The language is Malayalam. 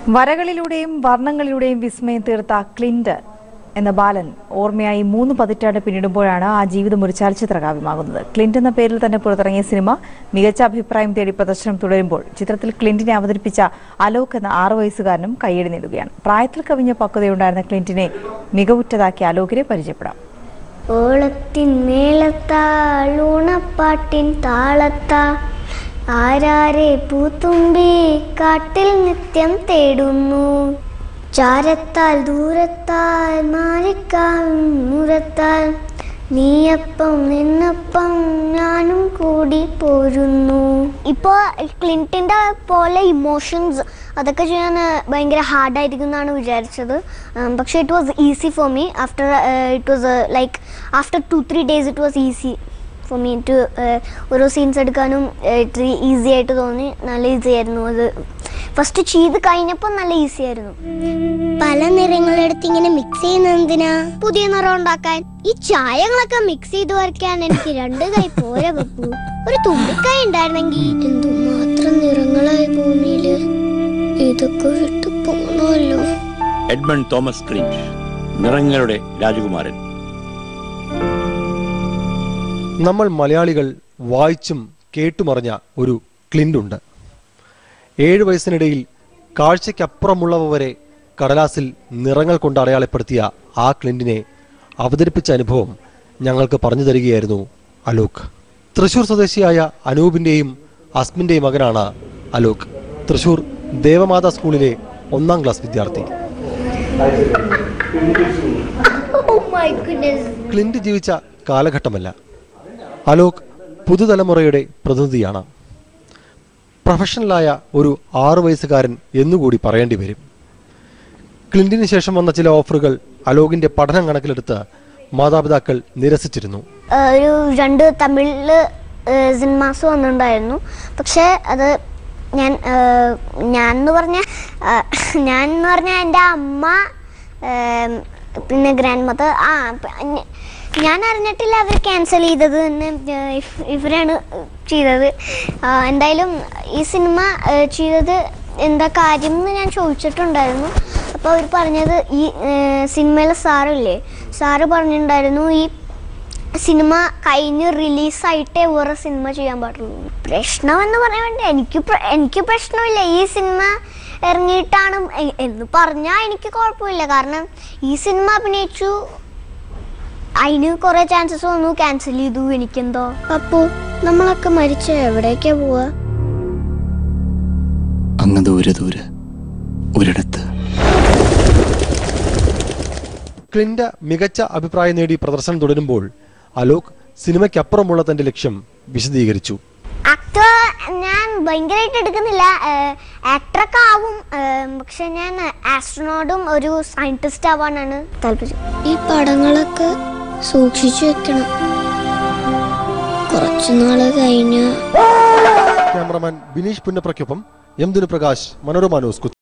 വരകളിലൂടെയും വർണ്ണങ്ങളിലൂടെയും വിസ്മയം തീർത്ത ക്ലിന്റ് എന്ന ബാലൻ ഓർമ്മയായി മൂന്ന് പതിറ്റാണ്ട് പിന്നിടുമ്പോഴാണ് ആ ജീവിതം ഒരു ചലച്ചിത്ര കാവ്യമാകുന്നത് ക്ലിന്റ് എന്ന പേരിൽ തന്നെ പുറത്തിറങ്ങിയ സിനിമ മികച്ച അഭിപ്രായം തേടി പ്രദർശനം തുടരുമ്പോൾ ചിത്രത്തിൽ ക്ലിന്റിനെ അവതരിപ്പിച്ച അലോക് എന്ന ആറു വയസ്സുകാരനും കയ്യടി നേടുകയാണ് പ്രായത്തിൽ കവിഞ്ഞ പക്വതയുണ്ടായിരുന്ന ക്ലിന്റിനെ മികവുറ്റതാക്കിയ അലോകിനെ പരിചയപ്പെടാം ഓളത്തിൻ മേളത്താൾ ഊണപ്പാട്ടിൻ താളത്താ ആരാരെ പൂത്തുമ്പി കാട്ടിൽ നിത്യം തേടുന്നു ചാരത്താൽ ദൂരത്താൽ മാറിക്കാൽ മുരത്താൽ നീയപ്പം നിന്നപ്പം ഞാനും കൂടി പോരുന്നു ഇപ്പോൾ ക്ലിൻറ്റിൻ്റെ പോലെ ഇമോഷൻസ് അതൊക്കെ ചെയ്യാൻ ഭയങ്കര ഹാർഡായിരിക്കും എന്നാണ് വിചാരിച്ചത് ഉം, പക്ഷേ it was easy for me after it was like after two three days it was easy for me to ഓരോ സീൻസ് എടുക്കാനും ഇത്തിരി ഈസി ആയിട്ട് തോന്നി നല്ല ഈസി ആയിരുന്നു അത് ഫസ്റ്റ് ചെയ്ത് കഴിഞ്ഞപ്പോൾ നല്ല ഈസി ആയിരുന്നു പല നിറങ്ങളെടുത്ത് ഇങ്ങനെ മിക്സ് ചെയ്യുന്ന എന്തിനാ പുതിയ നിറം ഉണ്ടാക്കാൻ ഈ ചായങ്ങളൊക്കെ മിക്സ് ചെയ്ത് വരയ്ക്കാൻ എനിക്ക് രണ്ട് കൈ പോരാ പപ്പു ഒരു തുമ്പിക്കൈ ഉണ്ടായിരുന്നെങ്കിൽ എന്തുമാത്രം നിറങ്ങളായി ഭൂമിയില് ഇതൊക്കെ വിട്ടു പോണല്ലോ എഡ്മണ്ട് തോമസ് ക്ലിഞ്ച് നിറങ്ങളുടെ രാജകുമാരൻ നമ്മൾ മലയാളികൾ വായിച്ചും കേട്ടുമറിഞ്ഞ ഒരു ക്ലിൻ്റ് ഉണ്ട് ഏഴ് വയസ്സിനിടയിൽ കാഴ്ചയ്ക്കപ്പുറമുള്ളവ വരെ കടലാസിൽ നിറങ്ങൾ കൊണ്ട് അടയാളപ്പെടുത്തിയ ആ ക്ലിൻറ്റിനെ അവതരിപ്പിച്ച അനുഭവം ഞങ്ങൾക്ക് പറഞ്ഞു തരികയായിരുന്നു അലോക് തൃശൂർ സ്വദേശിയായ അനൂപിൻ്റെയും അസ്മിൻ്റെയും മകനാണ് അലോക് തൃശൂർ ദേവമാതാ സ്കൂളിലെ ഒന്നാം ക്ലാസ് വിദ്യാർത്ഥി ക്ലിന്റ് ജീവിച്ച കാലഘട്ടമല്ല അലോക് പുതുതലമുറയുടെ പ്രതിനിധിയാണ് പ്രൊഫഷണലായ ഒരു ആറു വയസ്സുകാരൻ എന്നുകൂടി പറയേണ്ടി വരും ക്ലിന്റിന് ശേഷം വന്ന ചില ഓഫറുകൾ അലോകിന്റെ പഠനം കണക്കിലെടുത്ത് മാതാപിതാക്കൾ നിരസിച്ചിരുന്നു ഏഹ് ഒരു രണ്ട് തമിഴില് സിനിമാസ് വന്നിട്ടുണ്ടായിരുന്നു പക്ഷേ അത് ഞാൻ ഏഹ് ഞാൻ എന്ന് പറഞ്ഞ ഏഹ് ഞാൻ എന്ന് പറഞ്ഞാൽ എൻ്റെ അമ്മ ഏഹ് പിന്നെ ഗ്രാൻഡ് മദർ ആ പ- ഞ- ഞാൻ അറിഞ്ഞിട്ടില്ല അവർ ക്യാൻസൽ ചെയ്തത് തന്നെ ഏഹ് ഇഫ്- ഇവരാണ് ചെയ്തത് ആ, എന്തായാലും ഈ സിനിമ ഏഹ് ചെയ്തത് എന്താ കാര്യം എന്ന് ഞാൻ ചോദിച്ചിട്ടുണ്ടായിരുന്നു അപ്പോൾ അവർ പറഞ്ഞത് ഈ ഏഹ് സിനിമയിലെ സാറില്ലേ സാറ് പറഞ്ഞിട്ടുണ്ടായിരുന്നു ഈ സിനിമ കഴിഞ്ഞ് റിലീസായിട്ടേ വേറെ സിനിമ ചെയ്യാൻ പാടുള്ളൂ പ്രശ്നം എന്ന് പറയാൻ വേണ്ടി എനിക്ക് പ്ര- എനിക്ക് പ്രശ്നമില്ല ഈ സിനിമ ഇറങ്ങിയിട്ടാണ് എ- എന്ന് പറഞ്ഞാൽ എനിക്ക് കുഴപ്പമില്ല കാരണം ഈ സിനിമ അഭിനയിച്ചു അതിന് കുറേ ചാൻസസ് വന്നു ക്യാൻസൽ ചെയ്തു എനിക്കെന്തോ പപ്പു നമ്മളൊക്കെ മരിച്ച എവിടേക്കാ പോവാ അങ്ങ് ദൂരെ ദൂരെ ഒരിടത്ത് ക്ലിന്റ് മികച്ച അഭിപ്രായം നേടി പ്രദർശനം തുടരുമ്പോൾ അലോക് സിനിമയ്ക്കപ്പുറമുള്ള തന്റെ ലക്ഷ്യം വിശദീകരിച്ചു ആക്ടർ ഞാൻ ഭയങ്കരമായിട്ട് എടുക്കുന്നില്ല ആക്ടറൊക്കെ ആവും ഏഹ് പക്ഷെ ഞാൻ ആസ്ട്രോനോട്ടും ഒരു സയന്റിസ്റ്റ് ആവാനാണ് താല്പര്യം ഈ പടങ്ങളൊക്കെ സൂക്ഷിച്ചു വെക്കണം കുറച്ചു നാള് കഴിഞ്ഞ ക്യാമറമാൻ ബിനീഷ് പുന്നപ്രയ്ക്കൊപ്പം എം ദിനപ്രകാശ് മനോരമ ന്യൂസ്